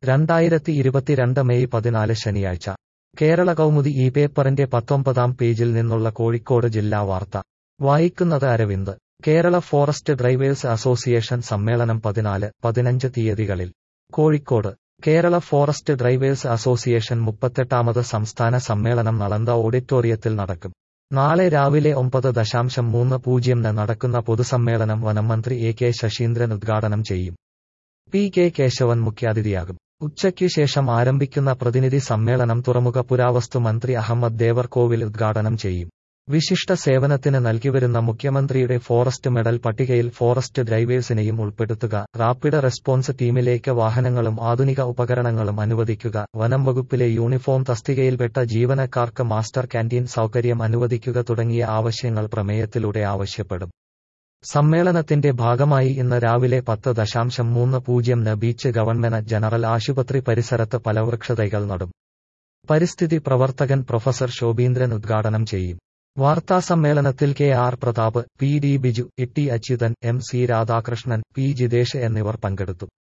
രണ്ടായിരത്തി ഇരുപത്തിരണ്ട് മെയ് പതിനാല് ശനിയാഴ്ച കേരള കൗമുദി ഈ പേപ്പറിന്റെ പത്തൊമ്പതാം പേജിൽ നിന്നുള്ള കോഴിക്കോട് ജില്ലാ വാർത്ത വായിക്കുന്നത് Aravind Kerala forest drivers association സമ്മേളനം പതിനാല് പതിനഞ്ച് തീയതികളിൽ Kozhikode Kerala forest drivers association മുപ്പത്തെട്ടാമത് സംസ്ഥാന സമ്മേളനം നളന്ദ ഓഡിറ്റോറിയത്തിൽ നടക്കും നാളെ രാവിലെ ഒമ്പത് ദശാംശം മൂന്ന് പൂജ്യംന് നടക്കുന്ന പൊതുസമ്മേളനം വനംമന്ത്രി എ കെ ശശീന്ദ്രൻ ഉദ്ഘാടനം ചെയ്യും പി കെ കേശവൻ മുഖ്യാതിഥിയാകും ഉച്ചയ്ക്കു ശേഷം ആരംഭിക്കുന്ന പ്രതിനിധി സമ്മേളനം തുറമുഖ പുരാവസ്തു മന്ത്രി അഹമ്മദ് ദേവർകോവിൽ ഉദ്ഘാടനം ചെയ്യും വിശിഷ്ട സേവനത്തിന് നൽകിവരുന്ന മുഖ്യമന്ത്രിയുടെ ഫോറസ്റ്റ് മെഡൽ പട്ടികയിൽ ഫോറസ്റ്റ് ഡ്രൈവേഴ്സിനെയും ഉൾപ്പെടുത്തുക റാപ്പിഡ് റെസ്പോൺസ് ടീമിലേക്ക് വാഹനങ്ങളും ആധുനിക ഉപകരണങ്ങളും അനുവദിക്കുക വനം വകുപ്പിലെ യൂണിഫോം തസ്തികയിൽപ്പെട്ട ജീവനക്കാർക്ക് മാസ്റ്റർ ക്യാന്റീൻ സൗകര്യം അനുവദിക്കുക തുടങ്ങിയ ആവശ്യങ്ങൾ പ്രമേയത്തിലൂടെ ആവശ്യപ്പെടും സമ്മേളനത്തിന്റെ ഭാഗമായി ഇന്ന് രാവിലെ പത്ത് ദശാംശം മൂന്ന് പൂജ്യംന് ബീച്ച് ഗവൺമെന്റ് ജനറൽ ആശുപത്രി പരിസരത്ത് ഫലവൃക്ഷതൈകൾ നടും പരിസ്ഥിതി പ്രവർത്തകൻ പ്രൊഫസർ ശോഭീന്ദ്രൻ ഉദ്ഘാടനം ചെയ്യും വാർത്താസമ്മേളനത്തിൽ K R Pratap P D Biju E T Achuthan M C Radhakrishnan P Jithesh എന്നിവർ പങ്കെടുത്തു